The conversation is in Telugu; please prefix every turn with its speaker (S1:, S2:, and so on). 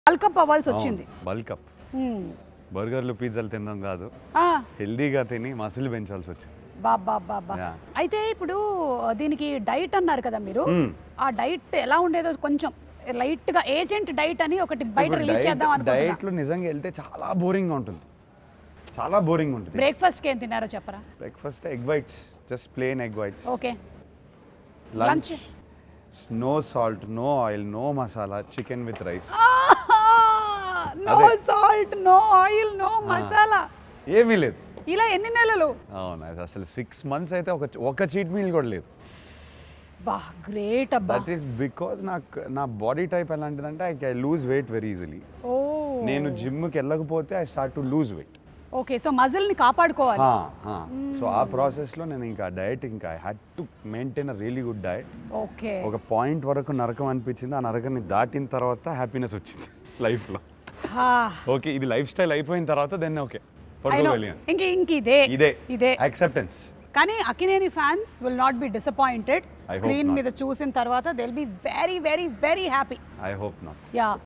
S1: బల్కప్ అవ్వాల్సి వచ్చింది
S2: బల్క్ అప్
S1: మ్మ్.
S2: బర్గర్లు పిజ్జాలు తినడం కాదు
S1: ఆ,
S2: హెల్దీగా తిని మసిల్ పెంచాల్సి వచ్చింది
S1: బాబా బాబా
S2: Yeah.
S1: అయితే ఇప్పుడు దీనికి డైట్ అన్నారు కదా మీరు
S2: మ్మ్.
S1: ఆ డైట్ ఎలా ఉండేదో కొంచెం లైట్ గా ఏజెంట్ డైట్ అని ఒకటి బయట రిలీజ్ చేద్దాం అనుకుంటున్నా
S2: డైట్లో నిజంగా వెళ్తే చాలా బోరింగ్గా ఉంటుంది చాలా బోరింగ్ ఉంటుంది
S1: బ్రేక్ఫాస్ట్ కి ఏం తిన్నారో చెప్పరా
S2: breakfast egg whites just plain egg whites
S1: okay
S2: lunch no salt no oil no masala chicken with rice
S1: no
S2: అదే.
S1: Salt no oil no masala
S2: ఏమీ లేదు
S1: ఇలా ఎన్ని నెలలు
S2: అవును అది అసలు సిక్స్ మంత్స్ అయితే ఒక ఒక చీట్ మీల్ కూడా లేదు
S1: బా గ్రేట్ అబ్బా
S2: దట్ ఈస్ బికాజ్ నాకు నా బాడీ టైప్ ఎలాంటిదంటే I I lose weight very easily
S1: ఓ
S2: నేను జిమ్కి వెళ్ళకపోతే I start to lose weight
S1: okay so muscle ని కాపాడుకోవాలి
S2: సో ఆ ప్రాసెస్లో నేను ఇంకా డయట్ ఇంకా I had to maintain uh really good diet
S1: okay
S2: ఒక పాయింట్ వరకు నరకం అనిపించింది ఆ నరకాన్ని దాటిన తర్వాత హ్యాపీనెస్ వచ్చింది లైఫ్లో ఓకే ఇది లైఫ్ స్టైల్ అయిపోయిన తర్వాత దెన్ ఓకే పడుకోగలిగాను
S1: ఇంక ఇంక ఇదే
S2: ఇదే
S1: ఇదే
S2: యాక్సెప్టెన్స్
S1: కానీ Akkineni fans will not be disappointed
S2: I hope
S1: screen
S2: not.
S1: మీద చూసిన తర్వాత they will be very very very happy
S2: I hope not
S1: yeah